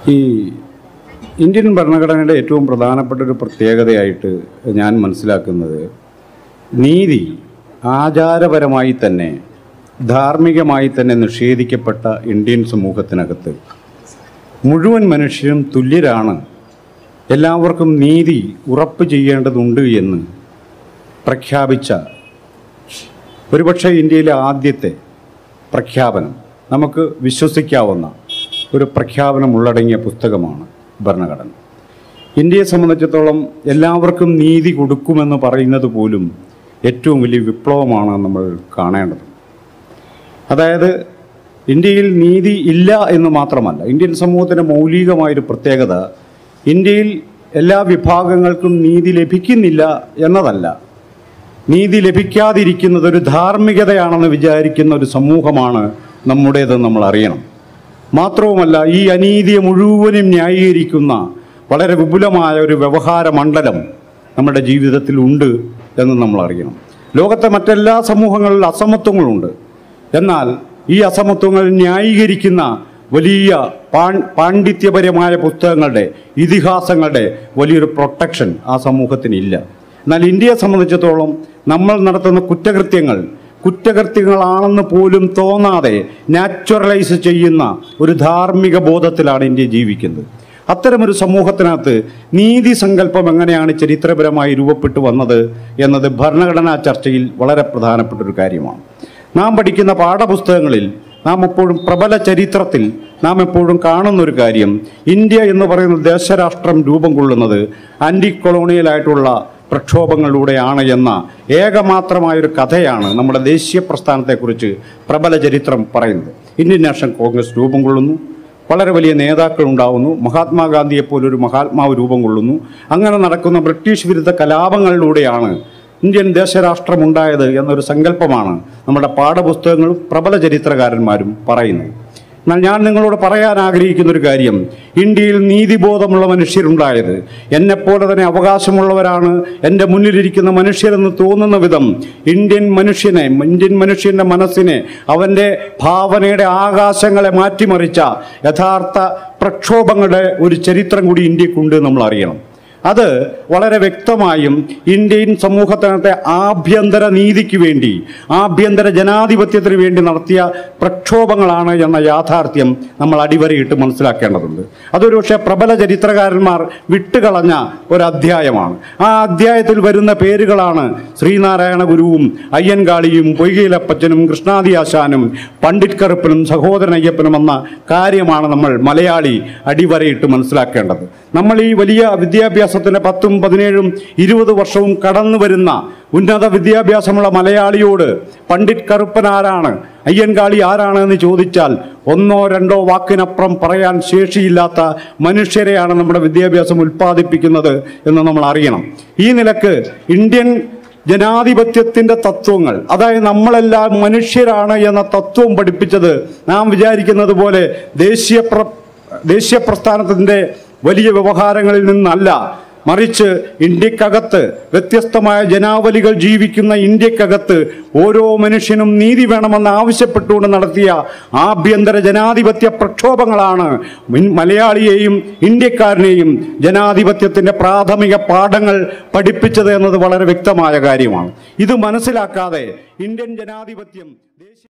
ഈ ഇന്ത്യൻ ഭരണഘടനയുടെ ഏറ്റവും പ്രധാനപ്പെട്ട ഒരു പ്രത്യേകതയായിട്ട് ഞാൻ മനസ്സിലാക്കുന്നത് നീതി ആചാരപരമായി തന്നെ ധാർമ്മികമായി തന്നെ നിഷേധിക്കപ്പെട്ട ഇന്ത്യൻ സമൂഹത്തിനകത്ത് മുഴുവൻ മനുഷ്യരും തുല്യരാണ് എല്ലാവർക്കും നീതി ഉറപ്പ് ചെയ്യേണ്ടതുണ്ട് എന്ന് പ്രഖ്യാപിച്ച ഒരുപക്ഷെ ഇന്ത്യയിലെ ആദ്യത്തെ പ്രഖ്യാപനം നമുക്ക് വിശ്വസിക്കാവുന്ന ഒരു പ്രഖ്യാപനം ഉള്ളടങ്ങിയ പുസ്തകമാണ് ഭരണഘടന ഇന്ത്യയെ സംബന്ധിച്ചിടത്തോളം എല്ലാവർക്കും നീതി കൊടുക്കുമെന്ന് പറയുന്നത് പോലും ഏറ്റവും വലിയ വിപ്ലവമാണ് നമ്മൾ കാണേണ്ടത് അതായത് ഇന്ത്യയിൽ നീതി ഇല്ല എന്ന് മാത്രമല്ല ഇന്ത്യൻ സമൂഹത്തിൻ്റെ മൗലികമായൊരു പ്രത്യേകത ഇന്ത്യയിൽ എല്ലാ വിഭാഗങ്ങൾക്കും നീതി ലഭിക്കുന്നില്ല എന്നതല്ല നീതി ലഭിക്കാതിരിക്കുന്നത് ഒരു ധാർമ്മികതയാണെന്ന് വിചാരിക്കുന്ന ഒരു സമൂഹമാണ് നമ്മുടേതെന്ന് നമ്മൾ അറിയണം മാത്രവുമല്ല ഈ അനീതിയെ മുഴുവനും ന്യായീകരിക്കുന്ന വളരെ വിപുലമായ ഒരു വ്യവഹാര മണ്ഡലം നമ്മുടെ ജീവിതത്തിൽ ഉണ്ട് എന്ന് നമ്മൾ അറിയണം ലോകത്തെ മറ്റെല്ലാ സമൂഹങ്ങളിലും അസമത്വങ്ങളുണ്ട് എന്നാൽ ഈ അസമത്വങ്ങൾ ന്യായീകരിക്കുന്ന വലിയ പാൺ പാണ്ഡിത്യപരമായ പുസ്തകങ്ങളുടെ ഇതിഹാസങ്ങളുടെ വലിയൊരു പ്രൊട്ടക്ഷൻ ആ സമൂഹത്തിനില്ല എന്നാൽ ഇന്ത്യയെ സംബന്ധിച്ചിടത്തോളം നമ്മൾ നടത്തുന്ന കുറ്റകൃത്യങ്ങൾ കുറ്റകൃത്യങ്ങളാണെന്ന് പോലും തോന്നാതെ നാച്ചുറലൈസ് ചെയ്യുന്ന ഒരു ധാർമ്മിക ബോധത്തിലാണ് ഇന്ത്യ ജീവിക്കുന്നത് അത്തരമൊരു സമൂഹത്തിനകത്ത് നീതി സങ്കല്പം എങ്ങനെയാണ് ചരിത്രപരമായി രൂപപ്പെട്ടു വന്നത് എന്നത് ഭരണഘടനാ ചർച്ചയിൽ വളരെ പ്രധാനപ്പെട്ട ഒരു കാര്യമാണ് നാം പഠിക്കുന്ന പാഠപുസ്തകങ്ങളിൽ നാം എപ്പോഴും പ്രബല ചരിത്രത്തിൽ നാം എപ്പോഴും കാണുന്ന ഒരു കാര്യം ഇന്ത്യ എന്ന് പറയുന്ന ദേശരാഷ്ട്രം രൂപം കൊള്ളുന്നത് ആൻറ്റി കൊളോണിയലായിട്ടുള്ള പ്രക്ഷോഭങ്ങളിലൂടെയാണ് എന്ന ഏകമാത്രമായൊരു കഥയാണ് നമ്മുടെ ദേശീയ പ്രസ്ഥാനത്തെക്കുറിച്ച് പ്രബല ചരിത്രം പറയുന്നത് ഇന്ത്യൻ നാഷണൽ കോൺഗ്രസ് രൂപം കൊള്ളുന്നു വളരെ വലിയ നേതാക്കൾ ഉണ്ടാവുന്നു മഹാത്മാഗാന്ധിയെ പോലൊരു മഹാത്മാവ് രൂപം കൊള്ളുന്നു അങ്ങനെ നടക്കുന്ന ബ്രിട്ടീഷ് വിരുദ്ധ കലാപങ്ങളിലൂടെയാണ് ഇന്ത്യൻ ദേശരാഷ്ട്രമുണ്ടായത് എന്നൊരു സങ്കല്പമാണ് നമ്മുടെ പാഠപുസ്തകങ്ങളും പ്രബല ചരിത്രകാരന്മാരും പറയുന്നത് എന്നാൽ ഞാൻ നിങ്ങളോട് പറയാൻ ആഗ്രഹിക്കുന്ന ഒരു കാര്യം ഇന്ത്യയിൽ നീതിബോധമുള്ള മനുഷ്യരുണ്ടായത് എന്നെപ്പോലെ തന്നെ അവകാശമുള്ളവരാണ് എൻ്റെ മുന്നിലിരിക്കുന്ന മനുഷ്യരെന്ന് തോന്നുന്ന വിധം ഇന്ത്യൻ മനുഷ്യനെ ഇന്ത്യൻ മനുഷ്യൻ്റെ മനസ്സിനെ അവൻ്റെ ഭാവനയുടെ ആകാശങ്ങളെ മാറ്റിമറിച്ച യഥാർത്ഥ പ്രക്ഷോഭങ്ങളുടെ ഒരു ചരിത്രം കൂടി ഇന്ത്യക്കുണ്ട് നമ്മൾ അറിയണം അത് വളരെ വ്യക്തമായും ഇന്ത്യൻ സമൂഹത്തിനകത്തെ ആഭ്യന്തര നീതിക്ക് വേണ്ടി ആഭ്യന്തര ജനാധിപത്യത്തിന് വേണ്ടി നടത്തിയ പ്രക്ഷോഭങ്ങളാണ് എന്ന യാഥാർത്ഥ്യം നമ്മൾ അടിവരയിട്ട് മനസ്സിലാക്കേണ്ടതുണ്ട് അതൊരു പക്ഷേ പ്രബല ചരിത്രകാരന്മാർ വിട്ടുകളഞ്ഞ ഒരു അധ്യായമാണ് ആ അധ്യായത്തിൽ വരുന്ന പേരുകളാണ് ശ്രീനാരായണ ഗുരുവും അയ്യൻകാളിയും പൊയ്കയിലപ്പച്ചനും കൃഷ്ണാദി ആശാനും പണ്ഡിറ്റ് കറുപ്പനും സഹോദരൻ അയ്യപ്പനും എന്ന കാര്യമാണ് നമ്മൾ മലയാളി അടിവരയിട്ട് മനസ്സിലാക്കേണ്ടത് നമ്മൾ ഈ വലിയ വിദ്യാഭ്യാസത്തിന് പത്തും പതിനേഴും ഇരുപത് വർഷവും കടന്നു വരുന്ന ഉന്നത വിദ്യാഭ്യാസമുള്ള മലയാളിയോട് പണ്ഡിറ്റ് കറുപ്പൻ ആരാണ് അയ്യൻകാളി ആരാണ് എന്ന് ചോദിച്ചാൽ ഒന്നോ രണ്ടോ വാക്കിനപ്പുറം പറയാൻ ശേഷിയില്ലാത്ത മനുഷ്യരെയാണ് നമ്മുടെ വിദ്യാഭ്യാസം ഉൽപ്പാദിപ്പിക്കുന്നത് എന്ന് നമ്മൾ അറിയണം ഈ നിലക്ക് ഇന്ത്യൻ ജനാധിപത്യത്തിന്റെ തത്വങ്ങൾ അതായത് നമ്മളെല്ലാം മനുഷ്യരാണ് എന്ന തത്വം പഠിപ്പിച്ചത് നാം വിചാരിക്കുന്നത് പോലെ ദേശീയ പ്ര ദേശീയ പ്രസ്ഥാനത്തിൻ്റെ വലിയ വ്യവഹാരങ്ങളിൽ നിന്നല്ല മറിച്ച് ഇന്ത്യക്കകത്ത് വ്യത്യസ്തമായ ജനാവലികൾ ജീവിക്കുന്ന ഇന്ത്യക്കകത്ത് ഓരോ മനുഷ്യനും നീതി വേണമെന്ന് ആവശ്യപ്പെട്ടുകൊണ്ട് നടത്തിയ ആഭ്യന്തര ജനാധിപത്യ പ്രക്ഷോഭങ്ങളാണ് മിൻ- മലയാളിയെയും ഇന്ത്യക്കാരനെയും ജനാധിപത്യത്തിൻ്റെ പ്രാഥമിക പാഠങ്ങൾ പഠിപ്പിച്ചത് എന്നത് വളരെ വ്യക്തമായ കാര്യമാണ് ഇത് മനസ്സിലാക്കാതെ ഇന്ത്യൻ ജനാധിപത്യം ദേശീയ